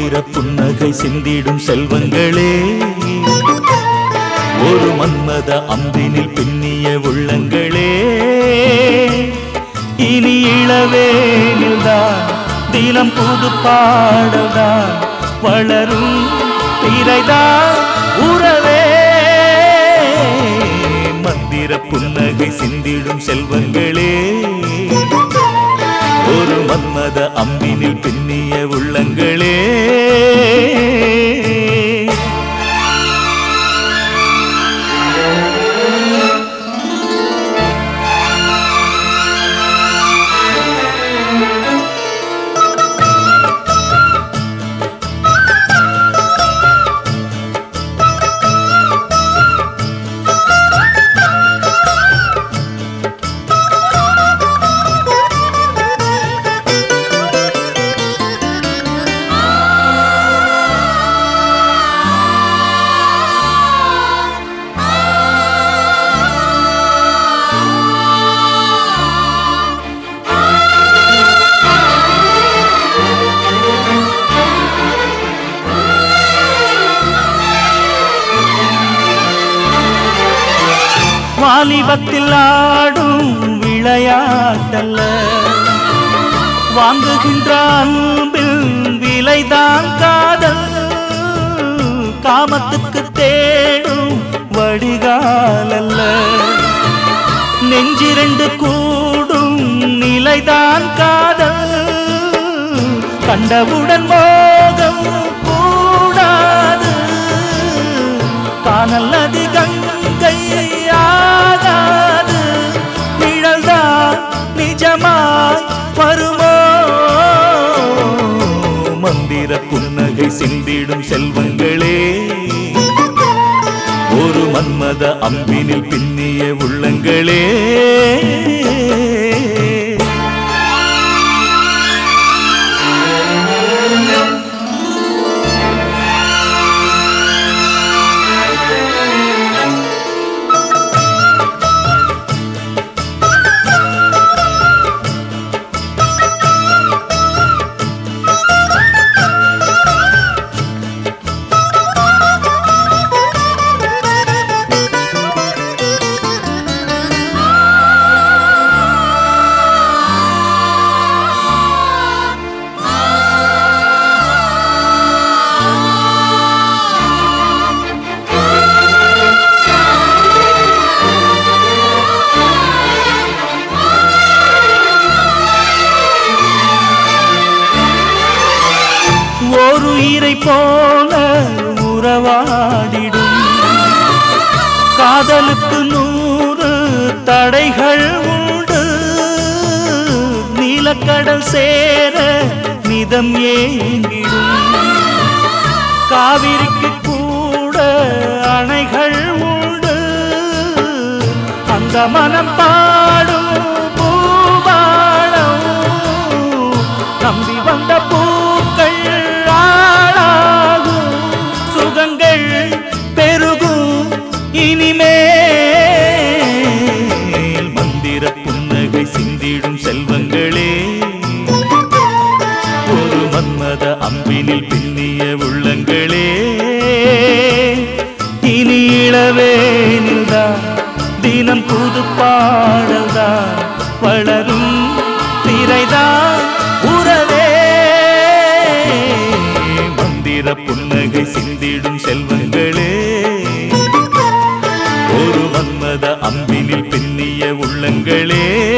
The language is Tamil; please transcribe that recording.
மந்திர புன்னகை சிந்திடும் செல்வங்களே ஒரு மன்மத அம்பினில் பின்னிய உள்ளங்களே இனி இளவேனில்தான் தினம் புது பாடல்தான் வளரும் திரைதான் உறவே மந்திர புன்னகை சிந்திடும் செல்வங்களே ஒரு மன்மத அம்பினில் பின்னிய உள்ளங்களே வாலிபத்தில் ஆடும் விளையாட்டல்ல வாங்குகின்ற அன்பில் விலைதான் காதல் காமத்துக்கு தேடும் வடிகாலல்ல நெஞ்சிரண்டு கூடும் நிலைதான் காதல் கண்டவுடன் மோகம் கூடாது காணல் நதி கங்கை ஆகாது நிழல்தான் நிஜமாய் வருமோ மந்திர புன்னகை சிந்திடும் செல்வங்களே ஒரு மன்மத அம்பினில் பின்னிய உள்ளங்களே ஒரு உயிரை போல உறவாடிடும் காதலுக்கு நூறு தடைகள் உண்டு நீலக்கடல் சேர மிதம் ஏங்கிடும் காவிரிக்கு கூட அணைகள் உண்டு அந்த மனம் பாடும் பூபாடம் நம்பி வந்த பூக்கள் ஆளாகும் சுகங்கள் பெருகும் இனிமேல் மந்திர புன்னகை சிந்திடும் செல்வங்களே ஒரு மன்மத அம்பினில் பின்னிய உள்ளங்களே இனி இளவேனில்தான் தினம் புது பாடல்தான் வளரும் திரைதான் உறவே மந்திர புன்னகை சிந்திடும் செல்வங்களே ஒரு மன்மத அம்பினில் பின்னிய உள்ளங்களே